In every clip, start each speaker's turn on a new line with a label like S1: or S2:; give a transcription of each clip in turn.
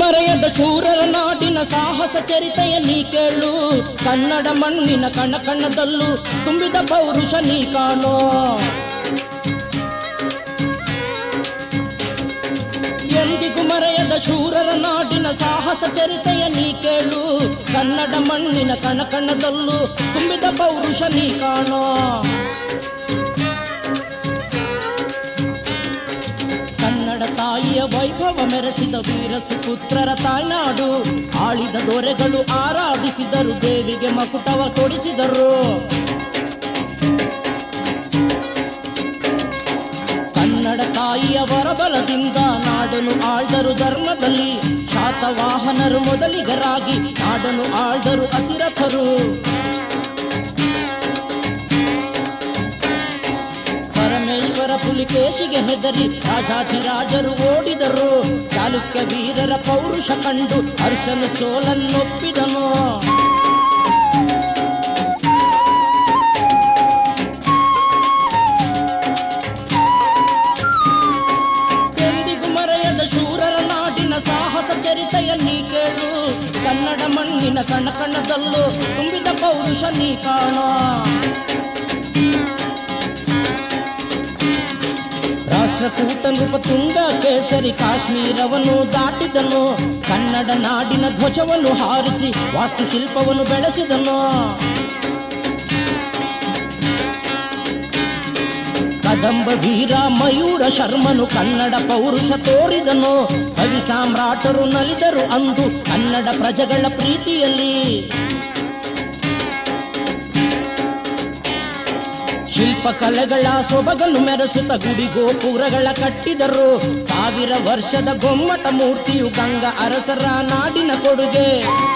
S1: ಮರೆಯದ ಶೂರರ ನಾಡಿನ ಸಾಹಸ ಚರಿತೆಯ ನೀ ಕೇಳು ಕನ್ನಡ ಮಣ್ಣಿನ ಕಣ ಕಣದಲ್ಲೂ ತುಂಬಿದ ಪೌರುಷ ನೀ ಕಾಣೋ ಎಂದಿಗೂ ಮರೆಯದ ಶೂರರ ನಾಡಿನ ಸಾಹಸ ಚರಿತೆಯ ನೀ ಕೇಳು ಕನ್ನಡ ಮಣ್ಣಿನ ಕಣ ಕಣದಲ್ಲೂ ತುಂಬಿದ ಪೌರುಷ ನೀ ಕಾಣೋ ಕನ್ನಡ ತಾಯಿಯ ವೈಭವ ಮೆರೆಸಿದ ವೀರ ಸುಪುತ್ರರ ತಾಯ್ನಾಡು ಆಳಿದ ದೊರೆಗಳು ಆರಾಧಿಸಿದರು ದೇವಿಗೆ ಮಕುಟವ ತೊಡಿಸಿದರು ಕನ್ನಡ ತಾಯಿಯ ವರಬಲದಿಂದ ನಾಡನು ಆಳ್ದರು ಧರ್ಮದಲ್ಲಿ ಶಾತವಾಹನರು ಮೊದಲಿಗರಾಗಿ ನಾಡನು ಆಳ್ದರು ಅತಿರಥರು ಪರಮೇಶ್ವರ ಪುಲಿಕೇಶಿಗೆ ಹೆದರಿ ರಾಜಾಧಿರಾಜರು ಓಡಿದರು ಚಾಲುಕ್ಯ ವೀರರ ಪೌರುಷ ಕಂಡು ಹರ್ಷನು ಸೋಲನ್ನೊಪ್ಪಿದನು ಎಂದಿಗೂ ಮರೆಯದ ಶೂರರ ನಾಡಿನ ಸಾಹಸ ಚರಿತೆಯ ನೀ ಕೇಳು ಕನ್ನಡ ಮಣ್ಣಿನ ಕಣ ಕಣದಲ್ಲೂ ತುಂಬಿದ ಪೌರುಷ ನೀ ಕಾಣೋ ರಾಷ್ಟ್ರಕೂಟ ನೃಪ ತುಂಗ ಕೇಸರಿ ಕಾಶ್ಮೀರವನ್ನು ದಾಟಿದನು ಕನ್ನಡ ನಾಡಿನ ಧ್ವಜವನ್ನು ಹಾರಿಸಿ ವಾಸ್ತುಶಿಲ್ಪವನ್ನು ಬೆಳೆಸಿದನು ಕದಂಬ ವೀರ ಮಯೂರ ಶರ್ಮನು ಕನ್ನಡ ಪೌರುಷ ತೋರಿದನು ಕವಿ ಸಾಮ್ರಾಟರು ನಲಿದರು ಅಂದು ಕನ್ನಡ ಪ್ರಜೆಗಳ ಪ್ರೀತಿಯಲ್ಲಿ ಶಿಲ್ಪಕಲೆಗಳ ಸೊಬಗನ್ನು ಮೆರೆಸುತ್ತ ಗುಡಿ ಗೋಪುರಗಳ ಕಟ್ಟಿದರು ಸಾವಿರ ವರ್ಷದ ಗೊಮ್ಮಟ ಮೂರ್ತಿಯು ಗಂಗಾ ಅರಸರ ನಾಡಿನ ಕೊಡುಗೆ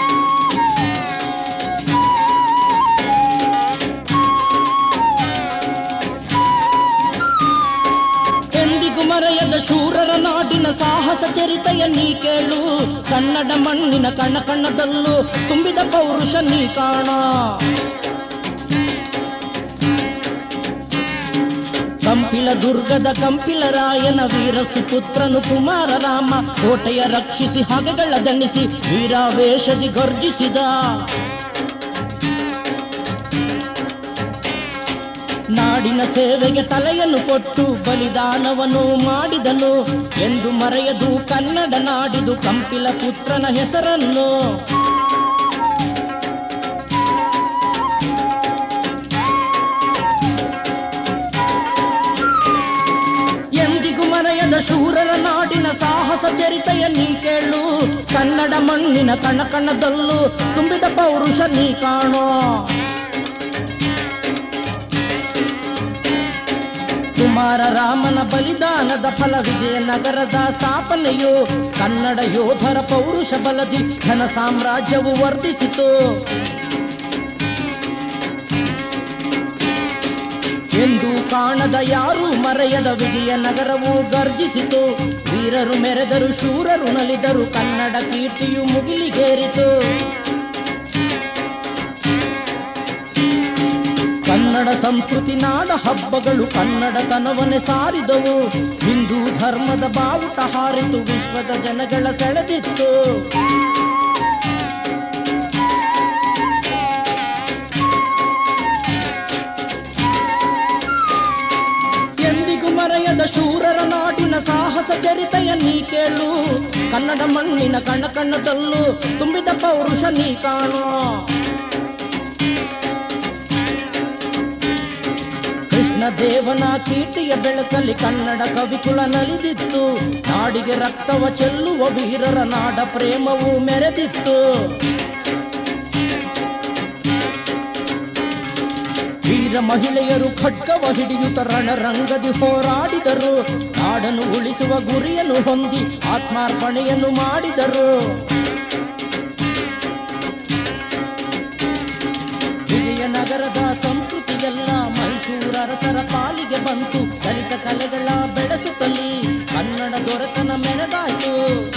S1: ಎಂದಿಗೂ ಮರೆಯದ ಶೂರರ ನಾಡಿನ ಸಾಹಸ ಚರಿತೆಯ ನೀ ಕೇಳು ಕನ್ನಡ ಮಣ್ಣಿನ ಕಣ ಕಣ್ಣದಲ್ಲೂ ತುಂಬಿದ ಪೌರುಷ ನೀ ಕಾಣ ಕಂಪಿಲ ದುರ್ಗದ ಕಂಪಿಲರಾಯನ ವೀರ ಸುಪುತ್ರನು ಕುಮಾರ ರಾಮ ಕೋಟೆಯ ರಕ್ಷಿಸಿ ಹಗೆಗಳ ದಣಿಸಿ ವೀರಾವೇಶದಿ ಗರ್ಜಿಸಿದ ನಾಡಿನ ಸೇವೆಗೆ ತಲೆಯನ್ನು ಕೊಟ್ಟು ಬಲಿದಾನವನ್ನು ಮಾಡಿದನು ಎಂದು ಮರೆಯದು ಕನ್ನಡ ನಾಡಿದು ಕಂಪಿಲ ಪುತ್ರನ ಹೆಸರನ್ನು ಎಂದಿಗೂ ಮರೆಯದ ಶೂರರ ನಾಡಿನ ಸಾಹಸ ಚರಿತೆಯ ನೀ ಕೇಳು ಕನ್ನಡ ಮಣ್ಣಿನ ಕಣ ಕಣದಲ್ಲೂ ತುಂಬಿದ ಪೌರುಷ ನೀ ಕಾಣೋ ಕುಮಾರ ರಾಮನ ಬಲಿದಾನದ ಫಲ ವಿಜಯನಗರದ ಸ್ಥಾಪನೆಯು ಕನ್ನಡ ಯೋಧರ ಪೌರುಷ ಬಲದಿ ಘನ ಸಾಮ್ರಾಜ್ಯವು ವರ್ಧಿಸಿತು ಎಂದು ಕಾಣದ ಯಾರು ಮರೆಯದ ವಿಜಯನಗರವು ಗರ್ಜಿಸಿತು ವೀರರು ಮೆರೆದರು ಶೂರರು ನಲಿದರು ಕನ್ನಡ ಕೀರ್ತಿಯು ಮುಗಿಲಿಗೇರಿತು ಕನ್ನಡ ಸಂಸ್ಕೃತಿ ನಾಡ ಹಬ್ಬಗಳು ಕನ್ನಡತನವನ್ನೇ ಸಾರಿದವು ಹಿಂದೂ ಧರ್ಮದ ಬಾವುಟ ಹಾರಿತು ವಿಶ್ವದ ಜನಗಳ ಸೆಳೆದಿತ್ತು ಎಂದಿಗೂ ಮರೆಯದ ಶೂರರ ನಾಡಿನ ಸಾಹಸ ಚರಿತೆಯ ನೀ ಕೇಳು ಕನ್ನಡ ಮಣ್ಣಿನ ಕಣ ಕಣ್ಣದಲ್ಲೂ ತುಂಬಿದ ಪೌರುಷ ನೀ ಕಾಣೋ ಕೃಷ್ಣ ದೇವನ ಕೀರ್ತಿಯ ಬೆಳಕಲ್ಲಿ ಕನ್ನಡ ಕವಿಕುಲ ನಲಿದಿತ್ತು ನಾಡಿಗೆ ರಕ್ತವ ಚೆಲ್ಲುವ ವೀರರ ನಾಡ ಪ್ರೇಮವು ಮೆರೆದಿತ್ತು ವೀರ ಮಹಿಳೆಯರು ಖಡ್ಗವ ಹಿಡಿಯುತ್ತ ರಣರಂಗದಿ ಹೋರಾಡಿದರು ನಾಡನ್ನು ಉಳಿಸುವ ಗುರಿಯನ್ನು ಹೊಂದಿ ಆತ್ಮಾರ್ಪಣೆಯನ್ನು ಮಾಡಿದರು ವಿಜಯನಗರದ ಸಂಸ್ಕೃತಿಯೆಲ್ಲ ಮೈಸೂರು ಅರಸರ ಪಾಲಿಗೆ ಬಂತು ದಲಿತ ಕಲೆಗಳ ಬೆಳೆಸುತ್ತಲಿ ಕನ್ನಡ ದೊರೆತನ ಮೆರೆದಾಯಿತು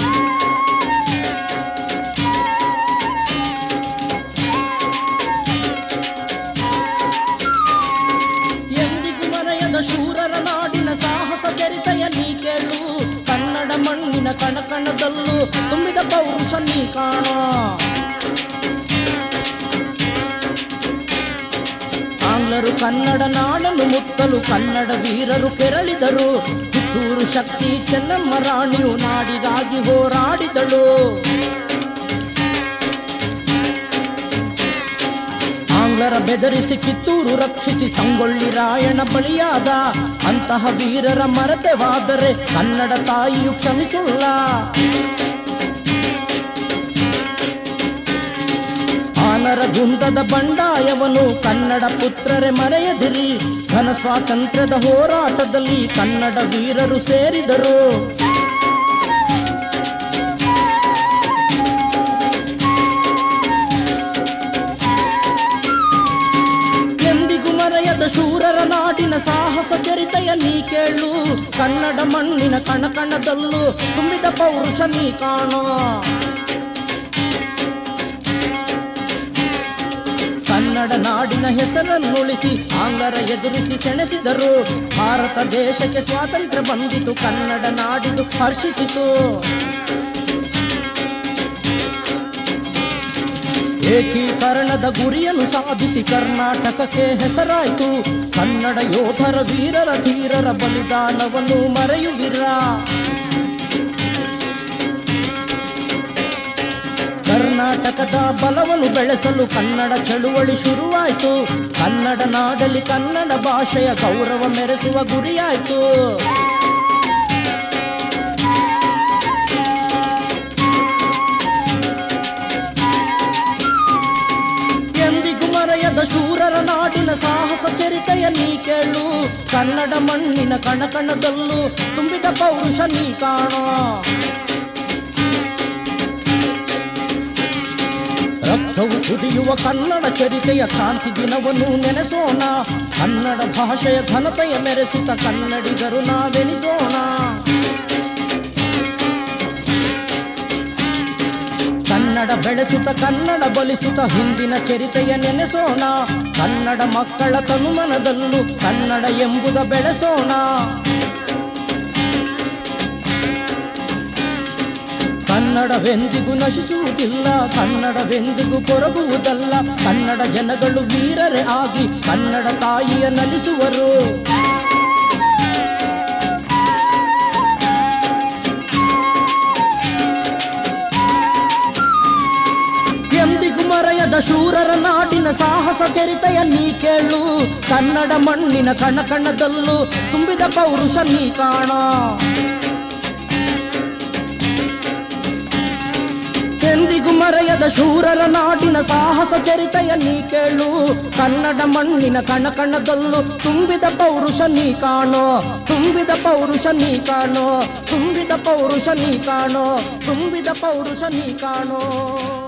S1: ಎಂದಿಗೂ ಮರೆಯದ ಶೂರರ ನಾಡಿನ ಸಾಹಸ ಚರಿತೆಯ ನೀ ಕೇಳು ಕನ್ನಡ ಮಣ್ಣಿನ ಕಣಕಣದಲ್ಲೂ ತುಂಬಿದ ಪೌರುಷ ನೀ ಕಾಣೋ ಆಂಗ್ಲರು ಕನ್ನಡ ನಾಡನ್ನು ಮುತ್ತಲು ಕನ್ನಡ ವೀರರು ಕೆರಳಿದರು ಕಿತ್ತೂರು ಶಕ್ತಿ ಚೆನ್ನಮ್ಮ ರಾಣಿಯು ನಾಡಿಗಾಗಿ ಹೋರಾಡಿದಳು ಆಂಗ್ಲರ ಬೆದರಿಸಿ ಕಿತ್ತೂರು ರಕ್ಷಿಸಿ ಸಂಗೊಳ್ಳಿ ರಾಯಣ ಬಳಿಯಾದ ಅಂತಹ ವೀರರ ಮರತೆವಾದರೆ ಕನ್ನಡ ತಾಯಿಯು ಕ್ಷಮಿಸುಲ್ಲ ಆನರ ಗುಂದದ ಬಂಡಾಯವನು ಕನ್ನಡ ಪುತ್ರರೆ ಮರೆಯದಿರಿ ಘನ ಸ್ವಾತಂತ್ರ್ಯದ ಹೋರಾಟದಲ್ಲಿ ಕನ್ನಡ ವೀರರು ಸೇರಿದರು ಎಂದಿಗೂ ಮರೆಯದ ಶೂರರ ನಾಡಿನ ಸಾಹಸ ಚರಿತೆಯ ನೀ ಕೇಳು ಕನ್ನಡ ಮಣ್ಣಿನ ಕಣಕಣದಲ್ಲೂ ತುಂಬಿದ ಪೌರುಷ ನೀ ಕಾಣೋ ಕನ್ನಡ ನಾಡಿನ ಹೆಸರನ್ನುಳಿಸಿ ಆಂಗ್ಲರ ಎದುರಿಸಿ ಸೆಣಸಿದರು ಭಾರತ ದೇಶಕ್ಕೆ ಸ್ವಾತಂತ್ರ್ಯ ಬಂದಿತು ಕನ್ನಡ ನಾಡಿದು ಹರ್ಷಿಸಿತು ಏಕೀಕರಣದ ಗುರಿಯನ್ನು ಸಾಧಿಸಿ ಕರ್ನಾಟಕಕ್ಕೆ ಹೆಸರಾಯಿತು ಕನ್ನಡ ಯೋಧರ ವೀರರ ಧೀರರ ಬಲಿದಾನವನ್ನು ಮರೆಯುವಿರ ಕರ್ನಾಟಕದ ಬಲವನ್ನು ಬೆಳೆಸಲು ಕನ್ನಡ ಚಳುವಳಿ ಶುರುವಾಯಿತು ಕನ್ನಡ ನಾಡಲ್ಲಿ ಕನ್ನಡ ಭಾಷೆಯ ಗೌರವ ಮೆರೆಸುವ ಗುರಿಯಾಯಿತು ಎಂದಿಗೂ ಮರೆಯದ ಶೂರರ ನಾಡಿನ ಸಾಹಸ ಚರಿತೆಯ ನೀ ಕೇಳು ಕನ್ನಡ ಮಣ್ಣಿನ ಕಣಕಣದಲ್ಲೂ ತುಂಬಿದ ಪೌರುಷ ನೀ ಕಾಣೋ ರಕ್ತವು ಕುದಿಯುವ ಕನ್ನಡ ಚರಿತೆಯ ಕ್ರಾಂತಿ ದಿನವನ್ನು ನೆನೆಸೋಣ ಕನ್ನಡ ಭಾಷೆಯ ಘನತೆಯ ಮೆರೆಸುತ್ತ ಕನ್ನಡಿಗರು ನಾವೆನಿಸೋಣ ಕನ್ನಡ ಬೆಳೆಸುತ್ತ ಕನ್ನಡ ಬಲಿಸುತ್ತ ಹಿಂದಿನ ಚರಿತೆಯ ನೆನೆಸೋಣ ಕನ್ನಡ ಮಕ್ಕಳ ತನುಮನದಲ್ಲೂ ಕನ್ನಡ ಎಂಬುದ ಬೆಳೆಸೋಣ ಕನ್ನಡವೆಂದಿಗೂ ನಶಿಸುವುದಿಲ್ಲ ಕನ್ನಡವೆಂದಿಗೂ ಕೊರಗುವುದಲ್ಲ ಕನ್ನಡ ಜನಗಳು ವೀರರೇ ಆಗಿ ಕನ್ನಡ ತಾಯಿಯ ನಲಿಸುವರು ಎಂದಿಗೂ ಮರೆಯದ ಶೂರರ ನಾಡಿನ ಸಾಹಸ ಚರಿತೆಯ ನೀ ಕೇಳು ಕನ್ನಡ ಮಣ್ಣಿನ ಕಣಕಣದಲ್ಲೂ ತುಂಬಿದ ಪೌರುಷ ನೀ ಕಾಣ ಎಂದಿಗೂ ಮರೆಯದ ಶೂರರ ನಾಡಿನ ಸಾಹಸ ಚರಿತೆಯ ನೀ ಕೇಳು ಕನ್ನಡ ಮಣ್ಣಿನ ಕಣಕಣದಲ್ಲೂ ತುಂಬಿದ ಪೌರುಷ ನೀ ಕಾಣೋ ತುಂಬಿದ ಪೌರುಷ ನೀ ಕಾಣೋ ತುಂಬಿದ ಪೌರುಷ ನೀ ಕಾಣೋ ತುಂಬಿದ ಪೌರುಷ ನೀ ಕಾಣೋ